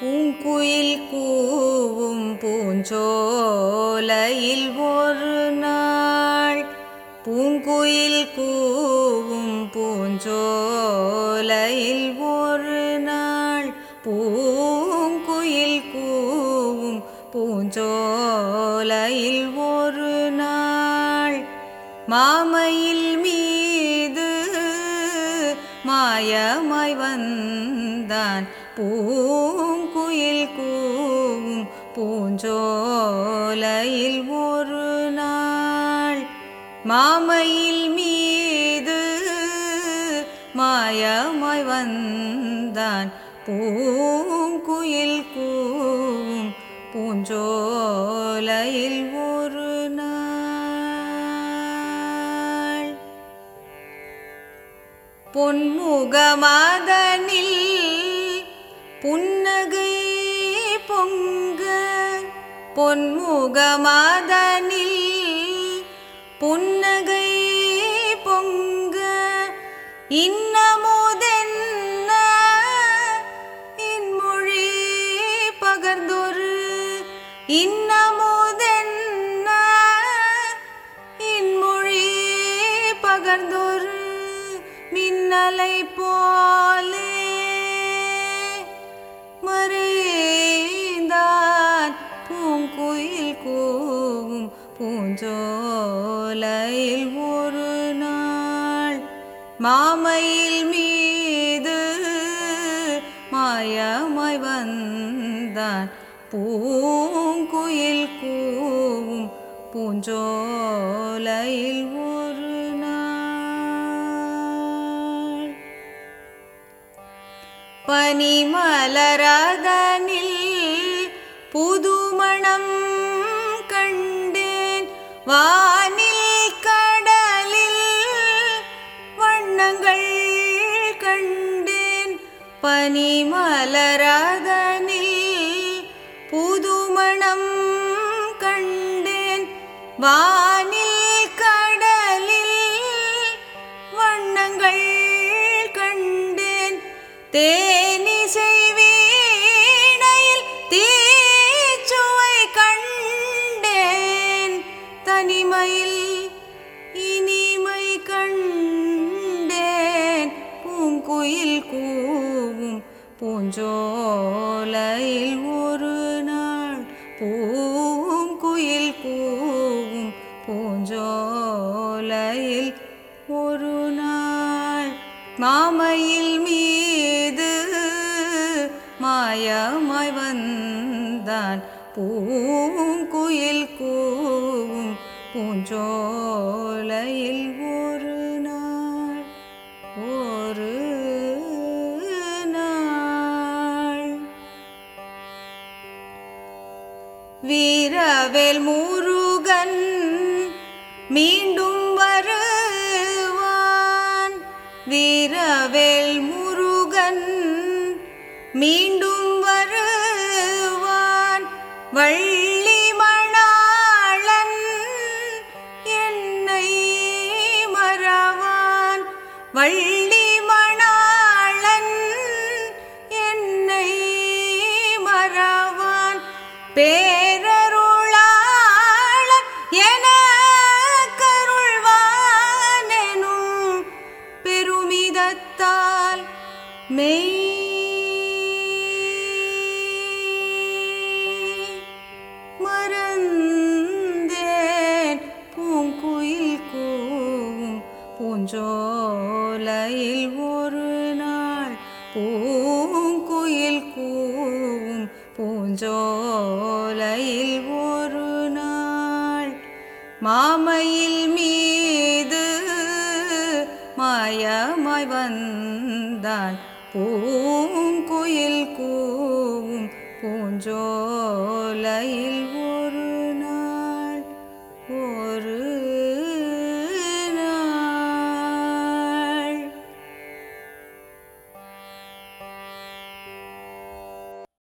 பூங்குயில் கூவும் பூஞ்சோலையில் ஒரு நாள் பூங்குயில் கூவும் பூஞ்சோலையில் ஒரு நாள் பூங்குயில் கூவும் பூஞ்சோலையில் ஒரு நாள் மாமையில் மீது மாயமாய் வந்தான் பூங்குயில் கூவும் பூஞ்சோலையில் ஒரு நாள் மாமையில் மீது மாயமாய் வந்தான் பூங்குயில் கூவும் பூஞ்சோலையில் ஒரு நாள் பொன்முகமாதனில் புன்னகை பொங்க பொன்முகமாதனில் புன்னகை பொங்க இன்னமுதென்ன இன்மொழி பகர்ந்தொரு இன்னமுதென்ன இன்மொழி பகர்ந்தொரு மின்னலை போலே மறைந்தான் பூங்குயில் கூவும் பூஞ்சோலையில் ஒரு நாள் மாமையில் மீது மாயமாய் வந்தான் பூங்குயில் கூவும் பூஞ்சோலையில் ஒரு நாள் பனிமலரதனில் புதுமணம் கண்டேன் வானில் கடலில் வண்ணங்கள் கண்டேன் பனிமலரதனில் புதுமணம் கண்டேன் வானில் கடலில் வண்ணங்கள் கண்டேன் தேனிசை வீணையில் தீச்சுவை கண்டேன் தனிமையில் இனிமை கண்டேன் பூங்குயில் கூவும் பூஞ்சோலையில் ஒரு நாள் பூங்குயில் கூவும் பூஞ்சோலையில் ஒரு நாள் மாமையில் மீது மாயமாய் வந்தான் பூங்குயில் கூவும் பூஞ்சோலையில் ஒரு நாள் ஒரு நாள் வீரவேல் முருகன் மீண்டும் வருவான் வீரவேல் முருகன் மீண்டும் வருவான் வள்ளி மணாளன் என்னை மறவான் வள்ளி மணாளன் என்னை மறவான் பேரருளாள என கருள்வானெனும் பெருமிதத்தால் மெய் மறந்தேன் பூங்குயில் கூவும் பூஞ்சோலையில் ஒரு நாள் பூங்குயில் கூவும் பூஞ்சோலையில் ஒரு நாள் மாமையில் மீது மாயமாய் வந்தான் பூங்குயில் கூவும் பூஞ்சோலையில்